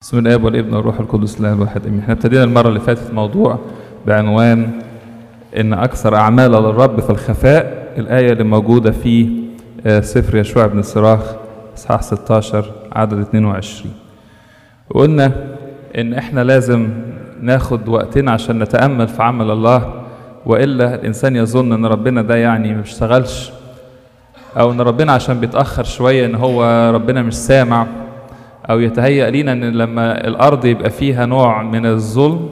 بسم الله والابن والروح القدس الله الواحد امين احنا ابتدينا المره اللي فاتت موضوع بعنوان ان اكثر اعمال للرب في الخفاء الايه اللي موجوده في آه، سفر يشوع بن الصراخ اصحاح 16 عدد 22 وقلنا ان احنا لازم ناخد وقتنا عشان نتامل في عمل الله والا الانسان يظن ان ربنا ده يعني ما بيشتغلش او ان ربنا عشان بيتاخر شويه ان هو ربنا مش سامع او يتهيأ لينا ان لما الارض يبقى فيها نوع من الظلم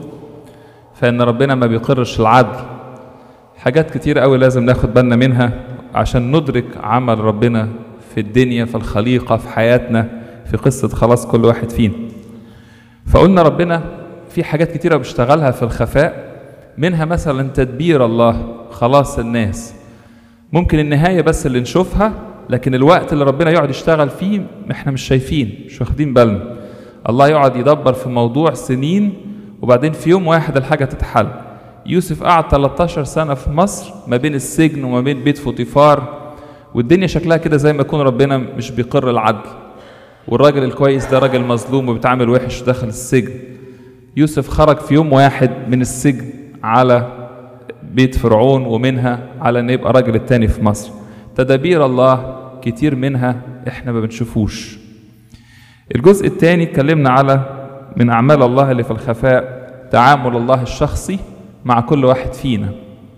فان ربنا ما بيقرش العدل حاجات كتير قوي لازم ناخد بالنا منها عشان ندرك عمل ربنا في الدنيا في الخليقه في حياتنا في قصه خلاص كل واحد فينا فقلنا ربنا في حاجات كتيره بيشتغلها في الخفاء منها مثلا تدبير الله خلاص الناس ممكن النهايه بس اللي نشوفها لكن الوقت اللي ربنا يقعد يشتغل فيه احنا مش شايفين مش واخدين بالنا الله يقعد يدبر في موضوع سنين وبعدين في يوم واحد الحاجه تتحل يوسف قعد 13 سنه في مصر ما بين السجن وما بين بيت فوطيفار والدنيا شكلها كده زي ما يكون ربنا مش بيقر العدل والراجل الكويس ده راجل مظلوم وبيتعامل وحش ودخل السجن يوسف خرج في يوم واحد من السجن على بيت فرعون ومنها على ان يبقى راجل التاني في مصر تدابير الله كتير منها احنا ما بنشوفوش الجزء الثاني اتكلمنا على من اعمال الله اللي في الخفاء تعامل الله الشخصي مع كل واحد فينا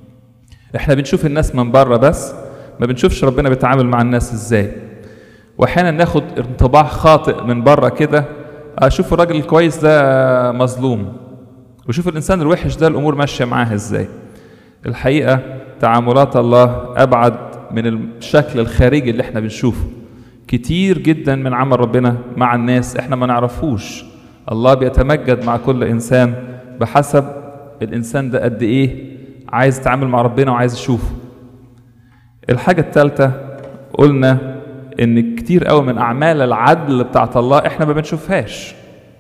احنا بنشوف الناس من بره بس ما بنشوفش ربنا بيتعامل مع الناس ازاي واحيانا ناخد انطباع خاطئ من بره كده اشوف الراجل الكويس ده مظلوم وشوف الانسان الوحش ده الامور ماشيه معاه ازاي الحقيقه تعاملات الله ابعد من الشكل الخارجي اللي احنا بنشوفه كتير جدا من عمل ربنا مع الناس احنا ما نعرفوش الله بيتمجد مع كل انسان بحسب الانسان ده قد ايه عايز يتعامل مع ربنا وعايز يشوفه الحاجة الثالثة قلنا ان كتير قوي من اعمال العدل بتاعت الله احنا ما بنشوفهاش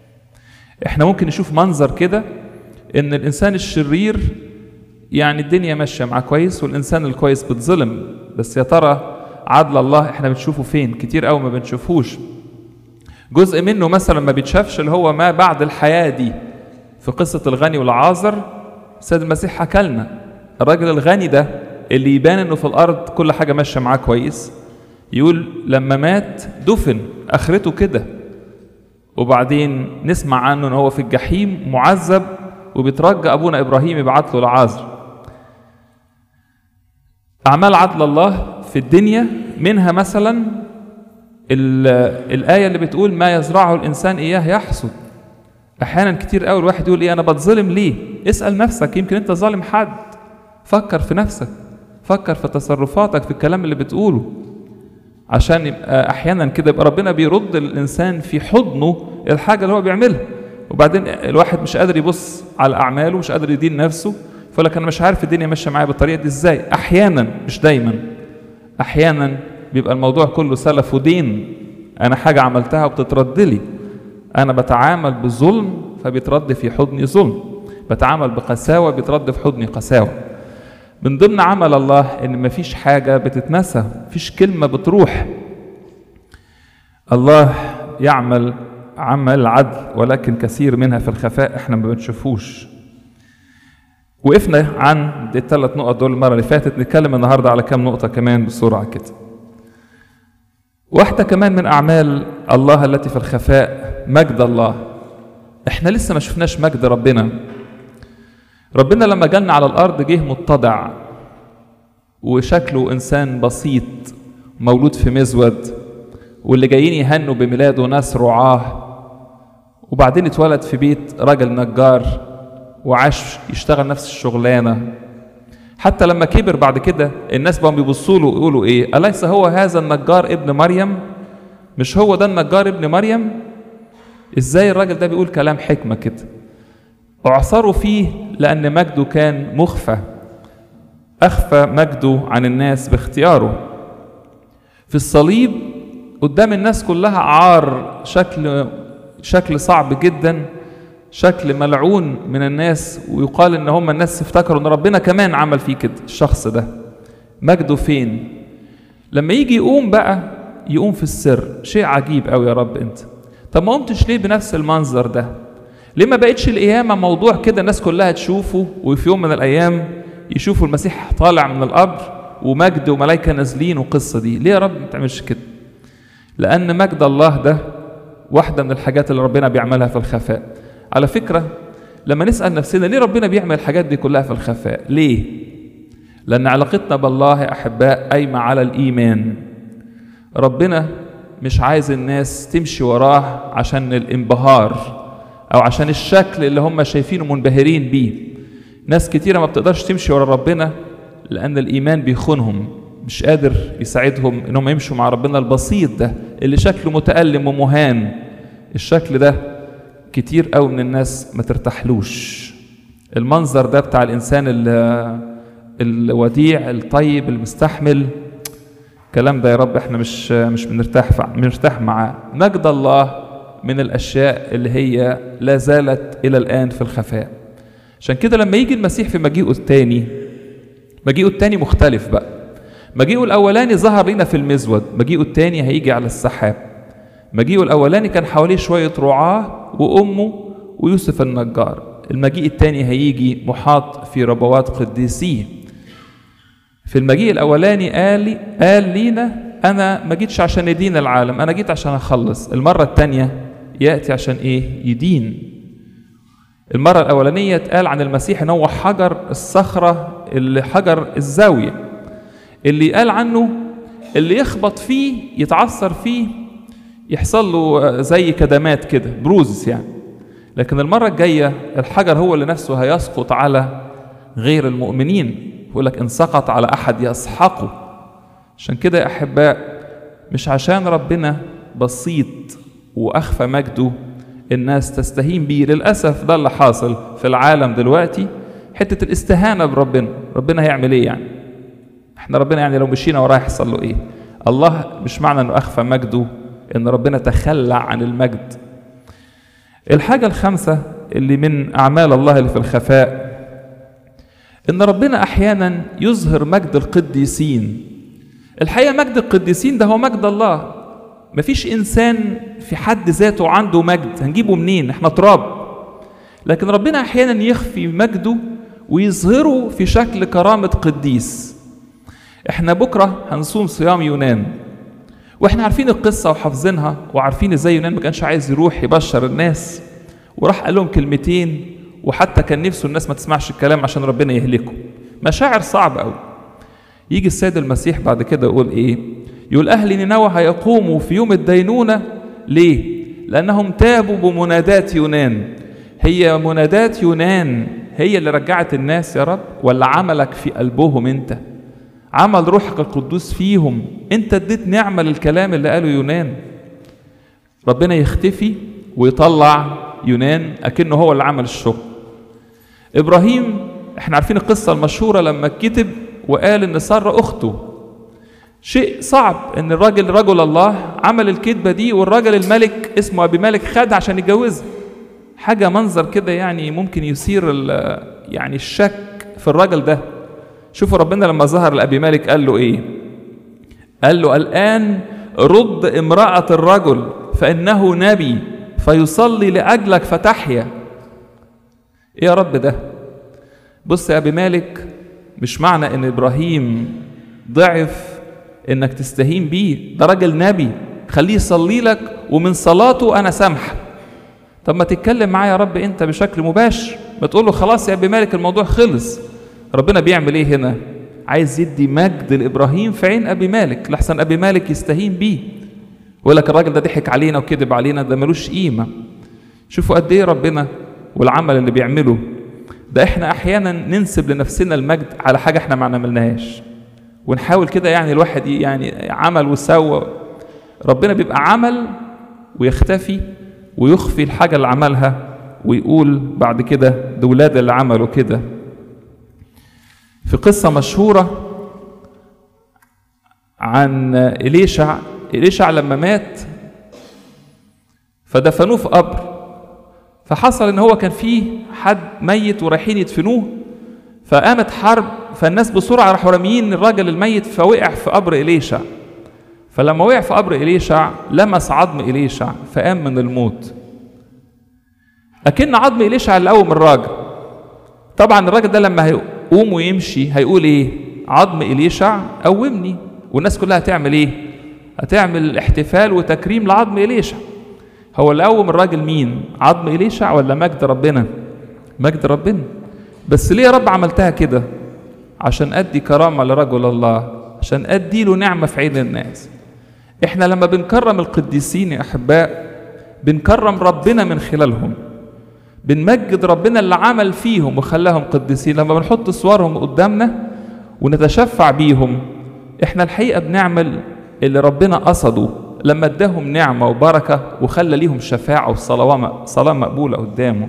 احنا ممكن نشوف منظر كده ان الانسان الشرير يعني الدنيا ماشيه معاه كويس والانسان الكويس بيتظلم بس يا ترى عدل الله احنا بنشوفه فين كتير قوي ما بنشوفوش جزء منه مثلا ما بيتشافش اللي هو ما بعد الحياه دي في قصه الغني والعازر السيد المسيح حكى لنا الراجل الغني ده اللي يبان انه في الارض كل حاجه ماشيه معاه كويس يقول لما مات دفن اخرته كده وبعدين نسمع عنه ان هو في الجحيم معذب وبيترجى ابونا ابراهيم يبعت له العازر أعمال عدل الله في الدنيا منها مثلا الآية اللي بتقول ما يزرعه الإنسان إياه يحصد أحيانا كتير قوي الواحد يقول إيه أنا بتظلم ليه؟ اسأل نفسك يمكن أنت ظالم حد فكر في نفسك فكر في تصرفاتك في الكلام اللي بتقوله عشان يبقى أحيانا كده يبقى ربنا بيرد الإنسان في حضنه الحاجة اللي هو بيعملها وبعدين الواحد مش قادر يبص على أعماله مش قادر يدين نفسه فيقول لك انا مش عارف الدنيا ماشيه معايا بالطريقه دي ازاي احيانا مش دايما احيانا بيبقى الموضوع كله سلف ودين انا حاجه عملتها وبتترد لي انا بتعامل بظلم فبيترد في حضني ظلم بتعامل بقساوه بيترد في حضني قساوه من ضمن عمل الله ان مفيش حاجه بتتنسى مفيش كلمه بتروح الله يعمل عمل العدل ولكن كثير منها في الخفاء احنا ما بنشوفوش وقفنا عن الثلاث نقط دول المره اللي فاتت نتكلم النهارده على كام نقطه كمان بسرعه كده واحده كمان من اعمال الله التي في الخفاء مجد الله احنا لسه ما شفناش مجد ربنا ربنا لما جالنا على الارض جه متضع وشكله انسان بسيط مولود في مزود واللي جايين يهنوا بميلاده ناس رعاه وبعدين اتولد في بيت راجل نجار وعاش يشتغل نفس الشغلانة حتى لما كبر بعد كده الناس بقوا بيبصوا له يقولوا ايه أليس هو هذا النجار ابن مريم مش هو ده النجار ابن مريم ازاي الراجل ده بيقول كلام حكمة كده اعصروا فيه لأن مجده كان مخفى أخفى مجده عن الناس باختياره في الصليب قدام الناس كلها عار شكل شكل صعب جدا شكل ملعون من الناس ويقال ان هم الناس افتكروا ان ربنا كمان عمل فيه كده الشخص ده مجده فين لما يجي يقوم بقى يقوم في السر شيء عجيب قوي يا رب انت طب ما قمتش ليه بنفس المنظر ده ليه ما بقتش القيامة موضوع كده الناس كلها تشوفه وفي يوم من الأيام يشوفوا المسيح طالع من القبر ومجد وملائكة نازلين والقصة دي ليه يا رب ما تعملش كده لأن مجد الله ده واحدة من الحاجات اللي ربنا بيعملها في الخفاء على فكرة لما نسأل نفسنا ليه ربنا بيعمل الحاجات دي كلها في الخفاء ليه لأن علاقتنا بالله يا أحباء قايمة على الإيمان ربنا مش عايز الناس تمشي وراه عشان الانبهار أو عشان الشكل اللي هم شايفينه منبهرين بيه ناس كتيرة ما بتقدرش تمشي ورا ربنا لأن الإيمان بيخونهم مش قادر يساعدهم إنهم يمشوا مع ربنا البسيط ده اللي شكله متألم ومهان الشكل ده كتير قوي من الناس ما ترتاحلوش المنظر ده بتاع الإنسان الوديع الطيب المستحمل الكلام ده يا رب احنا مش مش بنرتاح بنرتاح معاه مجد الله من الاشياء اللي هي لا زالت الى الان في الخفاء عشان كده لما يجي المسيح في مجيئه الثاني مجيئه الثاني مختلف بقى مجيئه الاولاني ظهر لنا في المزود مجيئه الثاني هيجي على السحاب مجيئه الاولاني كان حواليه شويه رعاه وامه ويوسف النجار المجيء الثاني هيجي محاط في ربوات قديسيه في المجيء الاولاني قال لي قال لينا انا ما جيتش عشان يدين العالم انا جيت عشان اخلص المره الثانيه ياتي عشان ايه يدين المره الاولانيه اتقال عن المسيح ان هو حجر الصخره اللي حجر الزاويه اللي قال عنه اللي يخبط فيه يتعثر فيه يحصل له زي كدمات كده بروزس يعني لكن المره الجايه الحجر هو اللي نفسه هيسقط على غير المؤمنين يقول لك ان سقط على احد يسحقه عشان كده يا احباء مش عشان ربنا بسيط واخفى مجده الناس تستهين بيه للاسف ده اللي حاصل في العالم دلوقتي حته الاستهانه بربنا ربنا هيعمل ايه يعني احنا ربنا يعني لو مشينا وراه يحصل له ايه الله مش معنى انه اخفى مجده ان ربنا تخلى عن المجد الحاجه الخامسه اللي من اعمال الله اللي في الخفاء ان ربنا احيانا يظهر مجد القديسين الحقيقه مجد القديسين ده هو مجد الله مفيش انسان في حد ذاته عنده مجد هنجيبه منين احنا تراب لكن ربنا احيانا يخفي مجده ويظهره في شكل كرامه قديس احنا بكره هنصوم صيام يونان واحنا عارفين القصه وحافظينها وعارفين ازاي يونان ما كانش عايز يروح يبشر الناس وراح قال لهم كلمتين وحتى كان نفسه الناس ما تسمعش الكلام عشان ربنا يهلكه مشاعر صعب قوي يجي السيد المسيح بعد كده يقول ايه يقول اهل نينوى هيقوموا في يوم الدينونه ليه لانهم تابوا بمنادات يونان هي منادات يونان هي اللي رجعت الناس يا رب ولا عملك في قلبهم انت عمل روحك القدوس فيهم انت اديت نعمه للكلام اللي قاله يونان ربنا يختفي ويطلع يونان اكنه هو اللي عمل الشغل ابراهيم احنا عارفين القصه المشهوره لما كتب وقال ان ساره اخته شيء صعب ان الراجل رجل الله عمل الكذبه دي والراجل الملك اسمه ابي مالك خد عشان يتجوزها حاجه منظر كده يعني ممكن يثير يعني الشك في الراجل ده شوفوا ربنا لما ظهر لابي مالك قال له ايه قال له الان رد امراه الرجل فانه نبي فيصلي لاجلك فتحيا ايه يا رب ده بص يا ابي مالك مش معنى ان ابراهيم ضعف انك تستهين بيه ده راجل نبي خليه يصلي لك ومن صلاته انا سامحك طب ما تتكلم معايا يا رب انت بشكل مباشر ما تقول له خلاص يا ابي مالك الموضوع خلص ربنا بيعمل ايه هنا عايز يدي مجد لابراهيم في عين ابي مالك لحسن ابي مالك يستهين بيه ويقول لك الراجل ده ضحك علينا وكذب علينا ده ملوش قيمه شوفوا قد ايه ربنا والعمل اللي بيعمله ده احنا احيانا ننسب لنفسنا المجد على حاجه احنا ما عملناهاش ونحاول كده يعني الواحد يعني عمل وسوى ربنا بيبقى عمل ويختفي ويخفي الحاجه اللي عملها ويقول بعد كده ده ولاد اللي عملوا كده في قصه مشهوره عن إليشع إليشع لما مات فدفنوه في قبر فحصل ان هو كان فيه حد ميت ورايحين يدفنوه فقامت حرب فالناس بسرعه راحوا راميين الراجل الميت فوقع في قبر إليشع فلما وقع في قبر إليشع لمس عظم إليشع فقام من الموت أكن عظم إليشع اللي قوم الراجل طبعا الراجل ده لما هيقوم ويمشي هيقول إيه عظم إليشع قومني والناس كلها هتعمل إيه هتعمل احتفال وتكريم لعظم إليشع هو اللي قوم الراجل مين عظم إليشع ولا مجد ربنا مجد ربنا بس ليه يا رب عملتها كده عشان أدي كرامة لرجل الله عشان أدي له نعمة في عين الناس احنا لما بنكرم القديسين يا أحباء بنكرم ربنا من خلالهم بنمجد ربنا اللي عمل فيهم وخلاهم قديسين لما بنحط صورهم قدامنا ونتشفع بيهم احنا الحقيقة بنعمل اللي ربنا قصده لما اداهم نعمة وبركة وخلى ليهم شفاعة وصلاة صلاة مقبولة قدامه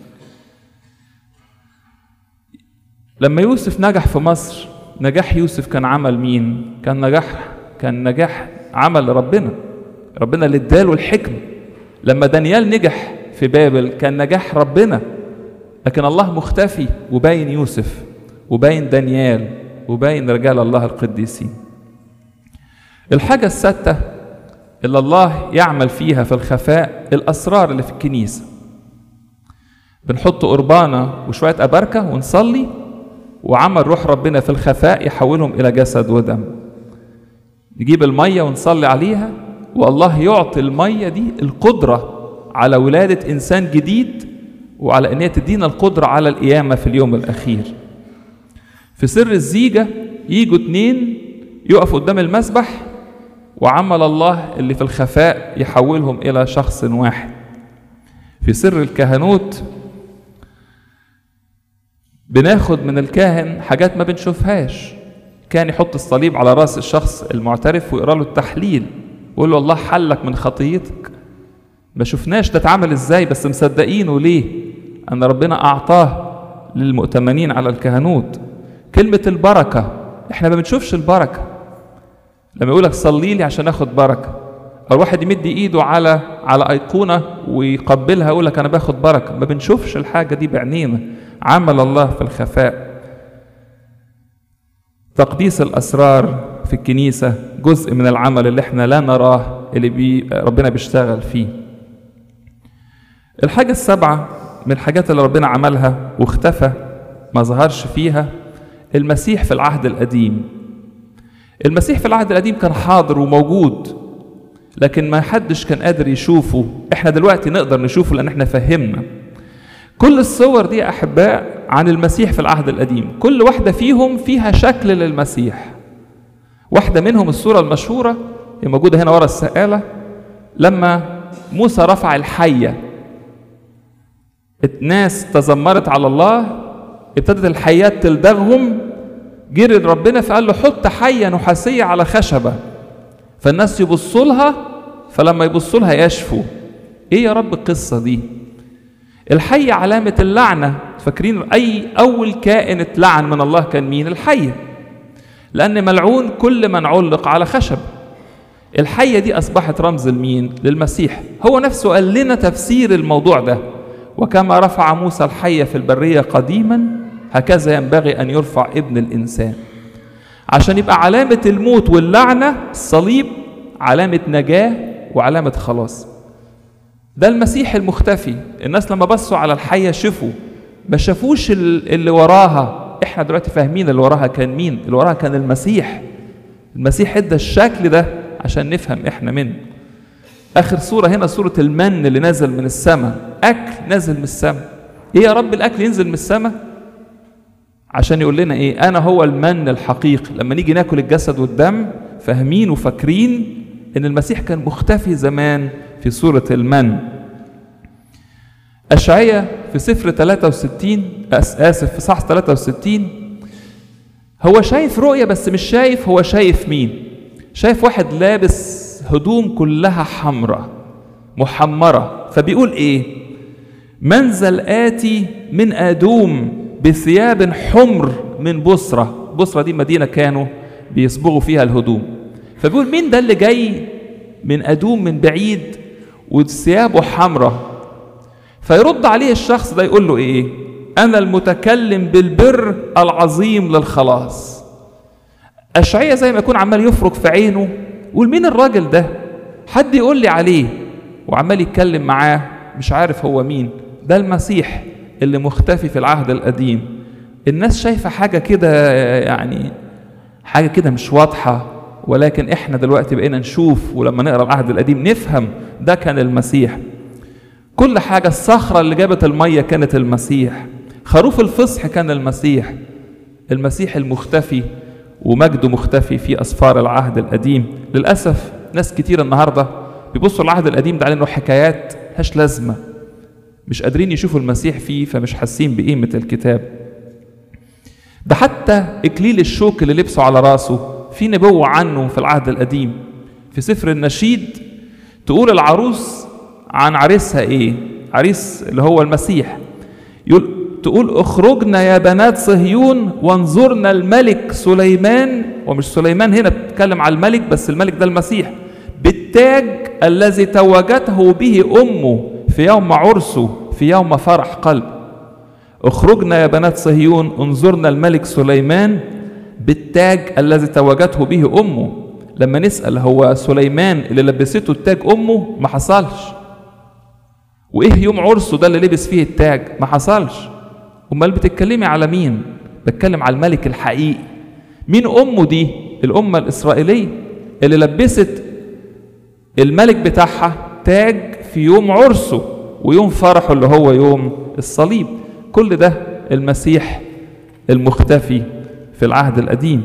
لما يوسف نجح في مصر نجاح يوسف كان عمل مين كان نجاح كان نجاح عمل ربنا ربنا اللي اداله الحكمة لما دانيال نجح في بابل كان نجاح ربنا لكن الله مختفي وباين يوسف وباين دانيال وباين رجال الله القديسين الحاجة السادسة اللي الله يعمل فيها في الخفاء الأسرار اللي في الكنيسة بنحط قربانة وشوية أبركة ونصلي وعمل روح ربنا في الخفاء يحولهم إلى جسد ودم نجيب المية ونصلي عليها والله يعطي المية دي القدرة على ولادة إنسان جديد وعلى أن هي تدينا القدرة على القيامة في اليوم الأخير في سر الزيجة يجوا اتنين يقفوا قدام المسبح وعمل الله اللي في الخفاء يحولهم إلى شخص واحد في سر الكهنوت بناخد من الكاهن حاجات ما بنشوفهاش كان يحط الصليب على راس الشخص المعترف ويقرا له التحليل ويقول له الله حلك من خطيتك ما شفناش ده اتعمل ازاي بس مصدقينه ليه ان ربنا اعطاه للمؤتمنين على الكهنوت كلمة البركة احنا ما بنشوفش البركة لما يقولك صلي لي عشان اخد بركة او واحد يمد ايده على على ايقونة ويقبلها يقول لك انا باخد بركة ما بنشوفش الحاجة دي بعينينا عمل الله في الخفاء تقديس الاسرار في الكنيسة جزء من العمل اللي احنا لا نراه اللي بي ربنا بيشتغل فيه الحاجة السابعة من الحاجات اللي ربنا عملها واختفى ما ظهرش فيها المسيح في العهد القديم المسيح في العهد القديم كان حاضر وموجود لكن ما حدش كان قادر يشوفه احنا دلوقتي نقدر نشوفه لان احنا فهمنا كل الصور دي احباء عن المسيح في العهد القديم كل واحدة فيهم فيها شكل للمسيح واحدة منهم الصورة المشهورة هي موجودة هنا ورا السقالة لما موسى رفع الحية الناس تذمرت على الله ابتدت الحيات تلدغهم جري ربنا فقال له حط حية نحاسية على خشبة فالناس يبصوا لها فلما يبصوا لها يشفوا ايه يا رب القصة دي الحية علامة اللعنة فاكرين أي أول كائن اتلعن من الله كان مين الحية لأن ملعون كل من علق على خشب الحية دي أصبحت رمز لمين للمسيح هو نفسه قال لنا تفسير الموضوع ده وكما رفع موسى الحية في البرية قديما هكذا ينبغي أن يرفع ابن الإنسان عشان يبقى علامة الموت واللعنة الصليب علامة نجاة وعلامة خلاص ده المسيح المختفي الناس لما بصوا على الحية شافوا ما شافوش اللي وراها احنا دلوقتي فاهمين اللي وراها كان مين اللي وراها كان المسيح المسيح ادى الشكل ده عشان نفهم احنا منه اخر صورة هنا صورة المن اللي نازل من السماء اكل نازل من السماء ايه يا رب الاكل ينزل من السماء عشان يقول لنا ايه انا هو المن الحقيقي لما نيجي ناكل الجسد والدم فاهمين وفاكرين ان المسيح كان مختفي زمان في صورة المن أشعية في سفر 63 آسف في صح 63 هو شايف رؤية بس مش شايف هو شايف مين شايف واحد لابس هدوم كلها حمراء محمرة فبيقول ايه منزل آتي من آدوم بثياب حمر من بصرة بصرة دي مدينة كانوا بيصبغوا فيها الهدوم فبيقول مين ده اللي جاي من أدوم من بعيد وثيابه حمراء فيرد عليه الشخص ده يقول له ايه انا المتكلم بالبر العظيم للخلاص اشعياء زي ما يكون عمال يفرك في عينه قول مين الراجل ده حد يقول لي عليه وعمال يتكلم معاه مش عارف هو مين ده المسيح اللي مختفي في العهد القديم الناس شايفة حاجة كده يعني حاجة كده مش واضحة ولكن احنا دلوقتي بقينا نشوف ولما نقرا العهد القديم نفهم ده كان المسيح كل حاجة الصخرة اللي جابت المية كانت المسيح خروف الفصح كان المسيح المسيح المختفي ومجده مختفي في أسفار العهد القديم للأسف ناس كتير النهاردة بيبصوا العهد القديم ده على انه حكايات هاش لازمة مش قادرين يشوفوا المسيح فيه فمش حاسين بقيمة الكتاب ده حتى إكليل الشوك اللي لبسه على راسه في نبوة عنه في العهد القديم في سفر النشيد تقول العروس عن عريسها ايه عريس اللي هو المسيح يقول تقول اخرجنا يا بنات صهيون وانظرنا الملك سليمان ومش سليمان هنا بتتكلم على الملك بس الملك ده المسيح بالتاج الذي توجته به امه في يوم عرسه في يوم فرح قلب اخرجنا يا بنات صهيون انظرنا الملك سليمان بالتاج الذي توجته به امه لما نسال هو سليمان اللي لبسته التاج امه ما حصلش وايه يوم عرسه ده اللي لبس فيه التاج ما حصلش امال بتتكلمي على مين بتكلم على الملك الحقيقي مين امه دي الامه الاسرائيليه اللي لبست الملك بتاعها تاج في يوم عرسه ويوم فرحه اللي هو يوم الصليب كل ده المسيح المختفي في العهد القديم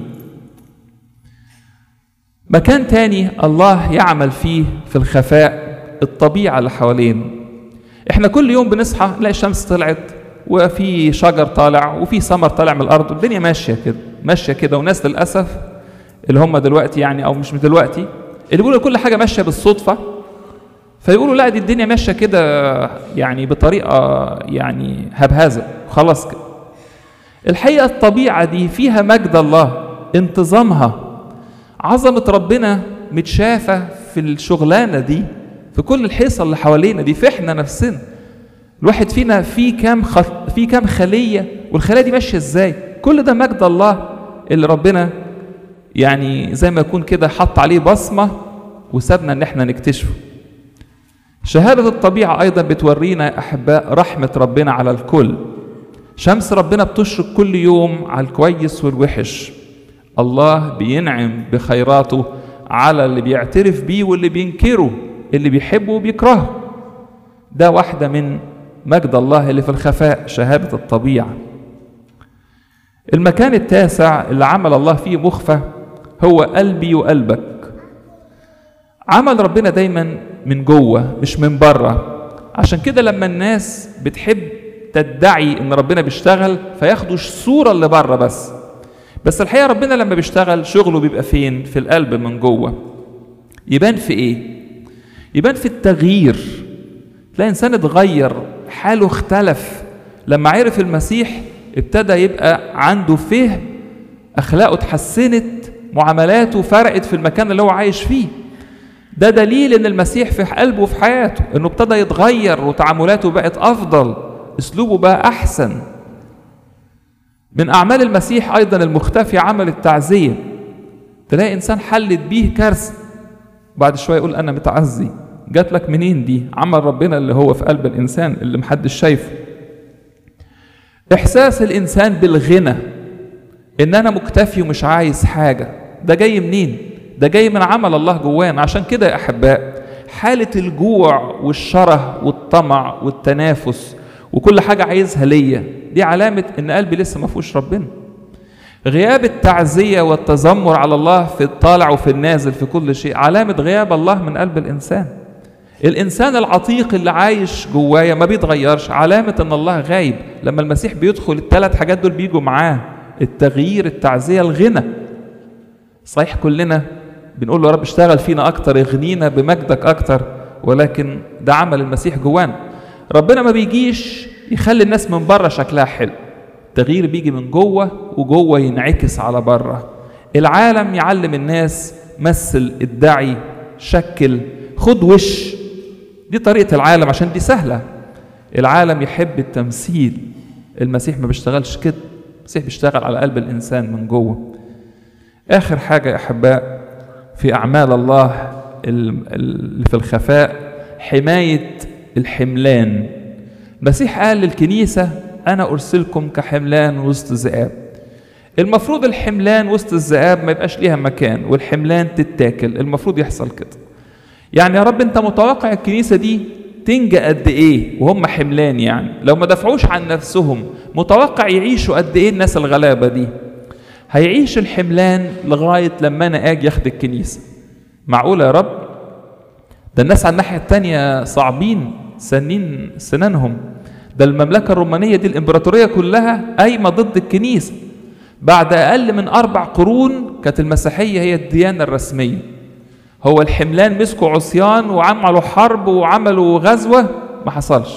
مكان تاني الله يعمل فيه في الخفاء الطبيعة اللي حوالينا احنا كل يوم بنصحى نلاقي الشمس طلعت وفي شجر طالع وفي ثمر طالع من الارض الدنيا ماشيه كده ماشيه كده وناس للاسف اللي هم دلوقتي يعني او مش من دلوقتي اللي بيقولوا كل حاجه ماشيه بالصدفه فيقولوا لا دي الدنيا ماشيه كده يعني بطريقه يعني هبهزه خلاص كده الحقيقه الطبيعه دي فيها مجد الله انتظامها عظمه ربنا متشافه في الشغلانه دي في كل الحيصه اللي حوالينا دي في احنا نفسنا الواحد فينا في كام خ... في كام خليه والخليه دي ماشيه ازاي كل ده مجد الله اللي ربنا يعني زي ما يكون كده حط عليه بصمه وسابنا ان احنا نكتشفه شهاده الطبيعه ايضا بتورينا يا احباء رحمه ربنا على الكل شمس ربنا بتشرق كل يوم على الكويس والوحش الله بينعم بخيراته على اللي بيعترف بيه واللي بينكره اللي بيحبه وبيكرهه ده واحدة من مجد الله اللي في الخفاء شهادة الطبيعة المكان التاسع اللي عمل الله فيه مخفى هو قلبي وقلبك عمل ربنا دايما من جوه مش من بره عشان كده لما الناس بتحب تدعي ان ربنا بيشتغل فياخدوا الصوره اللي بره بس بس الحقيقه ربنا لما بيشتغل شغله بيبقى فين في القلب من جوه يبان في ايه يبان في التغيير تلاقي انسان اتغير حاله اختلف لما عرف المسيح ابتدى يبقى عنده فهم اخلاقه اتحسنت معاملاته فرقت في المكان اللي هو عايش فيه ده دليل ان المسيح في قلبه وفي حياته انه ابتدى يتغير وتعاملاته بقت افضل اسلوبه بقى احسن من اعمال المسيح ايضا المختفي عمل التعزيه تلاقي انسان حلت بيه كارثه بعد شويه يقول انا متعزي جات لك منين دي عمل ربنا اللي هو في قلب الانسان اللي محدش شايفه احساس الانسان بالغنى ان انا مكتفي ومش عايز حاجه ده جاي منين ده جاي من عمل الله جوانا عشان كده يا احباء حاله الجوع والشره والطمع والتنافس وكل حاجه عايزها ليا دي علامه ان قلبي لسه ما فيهوش ربنا غياب التعزيه والتذمر على الله في الطالع وفي النازل في كل شيء علامه غياب الله من قلب الانسان الانسان العتيق اللي عايش جوايا ما بيتغيرش علامه ان الله غايب لما المسيح بيدخل الثلاث حاجات دول بيجوا معاه التغيير التعزيه الغنى صحيح كلنا بنقول له يا رب اشتغل فينا اكتر اغنينا بمجدك اكتر ولكن ده عمل المسيح جوانا ربنا ما بيجيش يخلي الناس من بره شكلها حلو التغيير بيجي من جوه وجوه ينعكس على بره العالم يعلم الناس مثل ادعي شكل خد وش دي طريقة العالم عشان دي سهلة العالم يحب التمثيل المسيح ما بيشتغلش كده المسيح بيشتغل على قلب الإنسان من جوه آخر حاجة يا أحباء في أعمال الله اللي في الخفاء حماية الحملان المسيح قال للكنيسة أنا أرسلكم كحملان وسط ذئاب المفروض الحملان وسط الذئاب ما يبقاش ليها مكان والحملان تتاكل المفروض يحصل كده يعني يا رب انت متوقع الكنيسة دي تنجى قد ايه وهم حملان يعني لو ما دفعوش عن نفسهم متوقع يعيشوا قد ايه الناس الغلابة دي هيعيش الحملان لغاية لما انا اجي اخد الكنيسة معقولة يا رب ده الناس على الناحية التانية صعبين سنين سنانهم ده المملكة الرومانية دي الإمبراطورية كلها قايمة ضد الكنيسة بعد أقل من أربع قرون كانت المسيحية هي الديانة الرسمية هو الحملان مسكوا عصيان وعملوا حرب وعملوا غزوة ما حصلش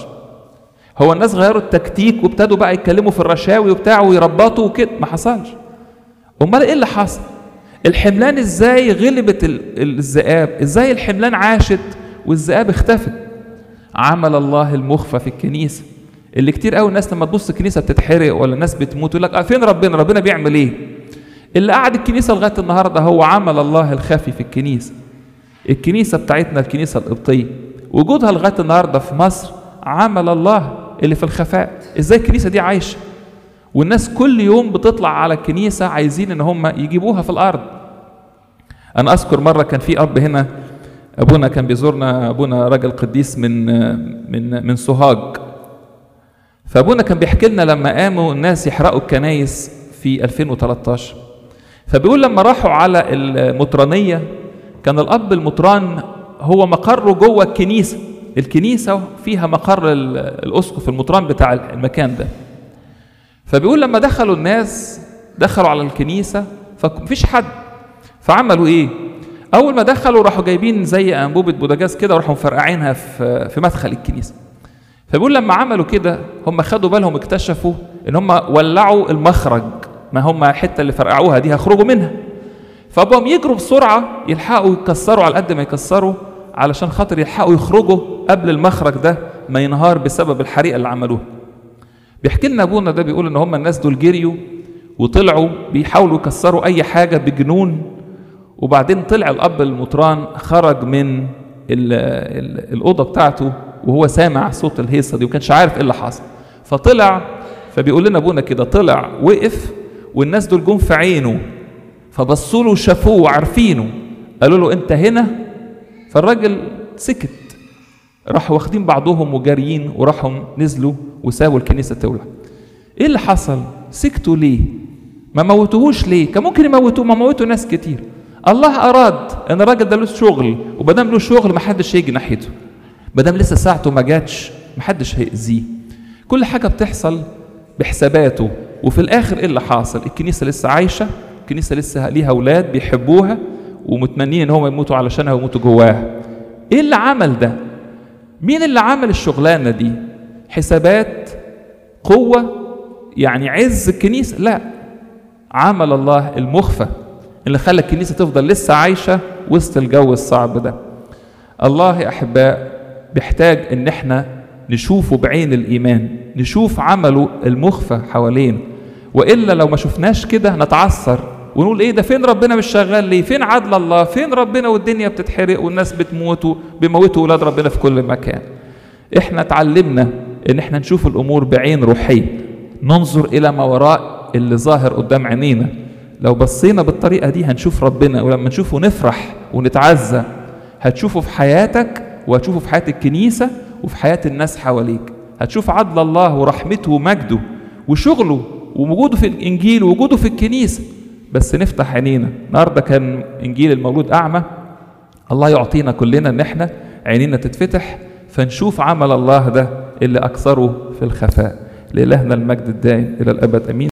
هو الناس غيروا التكتيك وابتدوا بقى يتكلموا في الرشاوي وبتاع ويربطوا وكده ما حصلش امال ايه اللي حصل الحملان ازاي غلبت الذئاب ازاي الحملان عاشت والذئاب اختفت عمل الله المخفى في الكنيسه اللي كتير قوي الناس لما تبص الكنيسه بتتحرق ولا الناس بتموت يقول لك آه فين ربنا ربنا بيعمل ايه اللي قعد الكنيسه لغايه النهارده هو عمل الله الخفي في الكنيسه الكنيسه بتاعتنا الكنيسه القبطيه وجودها لغايه النهارده في مصر عمل الله اللي في الخفاء ازاي الكنيسه دي عايشه والناس كل يوم بتطلع على الكنيسه عايزين ان هم يجيبوها في الارض انا اذكر مره كان في اب هنا ابونا كان بيزورنا ابونا راجل قديس من من من سوهاج فابونا كان بيحكي لنا لما قاموا الناس يحرقوا الكنايس في 2013 فبيقول لما راحوا على المطرانيه كان الاب المطران هو مقره جوه الكنيسه الكنيسه فيها مقر الاسقف المطران بتاع المكان ده فبيقول لما دخلوا الناس دخلوا على الكنيسه فمفيش حد فعملوا ايه اول ما دخلوا راحوا جايبين زي انبوبه بوتاجاز كده وراحوا مفرقعينها في في مدخل الكنيسه فبيقول لما عملوا كده هم خدوا بالهم اكتشفوا ان هم ولعوا المخرج ما هم الحته اللي فرقعوها دي هيخرجوا منها فبقوا يجروا بسرعه يلحقوا يكسروا على قد ما يكسروا علشان خاطر يلحقوا يخرجوا قبل المخرج ده ما ينهار بسبب الحريقه اللي عملوها بيحكي لنا ابونا ده بيقول ان هم الناس دول جريوا وطلعوا بيحاولوا يكسروا اي حاجه بجنون وبعدين طلع الاب المطران خرج من ال ال الاوضه بتاعته وهو سامع صوت الهيصه دي وكانش عارف ايه اللي حصل فطلع فبيقول لنا ابونا كده طلع وقف والناس دول جم في عينه فبصوا له وشافوه وعارفينه قالوا له انت هنا فالراجل سكت راحوا واخدين بعضهم وجاريين وراحوا نزلوا وسابوا الكنيسه تولع ايه اللي حصل سكتوا ليه ما موتوهوش ليه كان ممكن يموتوه ما موتوا ناس كتير الله اراد ان الراجل ده له شغل ومادام له شغل ما حدش هيجي ناحيته مادام لسه ساعته ما جاتش ما حدش هيأذيه كل حاجه بتحصل بحساباته وفي الاخر ايه اللي حاصل الكنيسه لسه عايشه الكنيسه لسه ليها اولاد بيحبوها ومتمنين ان هم يموتوا علشانها ويموتوا جواها ايه اللي عمل ده مين اللي عمل الشغلانه دي حسابات قوه يعني عز الكنيسه لا عمل الله المخفى اللي خلى الكنيسه تفضل لسه عايشه وسط الجو الصعب ده الله يا احباء بيحتاج ان احنا نشوفه بعين الايمان نشوف عمله المخفى حوالينا والا لو ما شفناش كده نتعثر ونقول ايه ده فين ربنا مش شغال ليه فين عدل الله فين ربنا والدنيا بتتحرق والناس بتموت وبيموتوا اولاد ربنا في كل مكان احنا اتعلمنا ان احنا نشوف الامور بعين روحيه ننظر الى ما وراء اللي ظاهر قدام عينينا لو بصينا بالطريقه دي هنشوف ربنا ولما نشوفه نفرح ونتعزى هتشوفه في حياتك وهتشوفه في حياه الكنيسه وفي حياه الناس حواليك هتشوف عدل الله ورحمته ومجده وشغله ووجوده في الانجيل ووجوده في الكنيسه بس نفتح عينينا النهارده كان انجيل المولود اعمى الله يعطينا كلنا ان احنا عينينا تتفتح فنشوف عمل الله ده اللي اكثره في الخفاء لالهنا المجد الدائم الى الابد امين